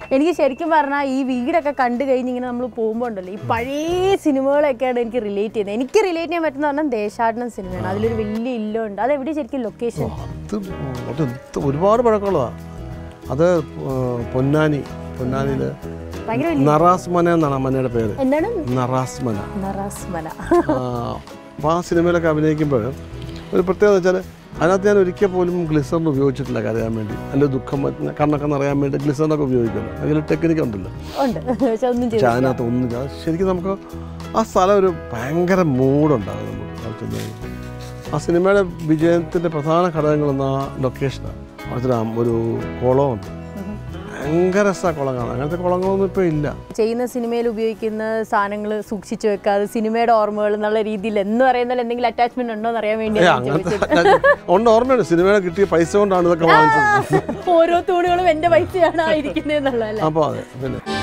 എനിക്ക് ശരിക്കും പറഞ്ഞാൽ ഈ വീടൊക്കെ കണ്ടു കഴിഞ്ഞ് ഇങ്ങനെ നമ്മൾ പോകുമ്പോൾ ഉണ്ടല്ലോ ഈ പഴയ സിനിമകളൊക്കെയാണ് എനിക്ക് റിലേറ്റ് ചെയ്യുന്നത് എനിക്ക് റിലേറ്റ് ചെയ്യാൻ പറ്റുന്ന പറഞ്ഞാൽ ദേശാടനം സിനിമയാണ് അതിലൊരു വലിയ ഇല്ലുണ്ട് അത് എവിടെ ശരിക്കും ലൊക്കേഷൻ അത് അത് എന്ത് ഒരുപാട് പഴക്കമുള്ളതാണ് അത് ഏർ പൊന്നാനി പൊന്നാനിയിൽ ഭയങ്കര വലിയ നറാസ് മന എന്നാണ് ആ മനയുടെ പേര് എന്താണ് നറാസ് മന നറാസ്മല അപ്പോൾ ആ സിനിമയിലൊക്കെ അഭിനയിക്കുമ്പോൾ ഒരു പ്രത്യേകത വെച്ചാൽ അതിനകത്ത് ഞാൻ ഒരിക്കൽ പോലും ഗ്ലിസറിൻ ഉപയോഗിച്ചിട്ടില്ല കരയാൻ വേണ്ടി എൻ്റെ ദുഃഖം വന്ന് കണ്ണൊക്കെ നിറയാൻ വേണ്ടി ഗ്ലിസറിനൊക്കെ ഉപയോഗിക്കുന്നു അതിൽ ടെക്നിക്ക് ഉണ്ടല്ലോ ഉണ്ട് പക്ഷെ ഒന്നും പക്ഷെ ചെയ്തു അതിനകത്ത് ഒന്നും ഇല്ല. അത് ശരിക്കും നമുക്ക് ആ സ്ഥലം ഒരു ഭയങ്കര മൂഡുണ്ടാകും നമുക്ക് അവിടെ ചെന്ന് കഴിയുമ്പോൾ. ആ സിനിമയുടെ വിജയത്തിൻ്റെ പ്രധാന ഘടകങ്ങളൊന്ന് ആ ലൊക്കേഷനാണ് അവിടുത്തെ ആ ഒരു കുളമുണ്ട് ഭയങ്കര രസമാണ് കുളം കാണാൻ അങ്ങനത്തെ കുളങ്ങളൊന്നും ഇപ്പോൾ ഇല്ല ചെയ്യുന്ന സിനിമയിൽ ഉപയോഗിക്കുന്ന സാധനങ്ങൾ സൂക്ഷിച്ചു വെക്കാതെ സിനിമയുടെ ഓർമ്മകൾ എന്നുള്ള രീതിയിൽ എന്ന് പറയുന്നതിൽ എന്തെങ്കിലും അറ്റാച്ച്മെന്റ് ഉണ്ടോ എന്ന് അറിയാൻ ഏ വേണ്ടിയാണ് ഞാൻ അങ്ങനത്തെ ചോദിച്ചത് ഉണ്ട് ഓർമ്മയുണ്ട് സിനിമയുടെ കിട്ടിയ പൈസ കൊണ്ടാണ് ഇതൊക്കെ വാങ്ങിച്ചത് ഓരോ തൂണുകളും എന്റെ പൈസയാണ് ആയിരിക്കുന്നത് എന്നുള്ളതല്ല അപ്പോൾ അതെ പിന്നെ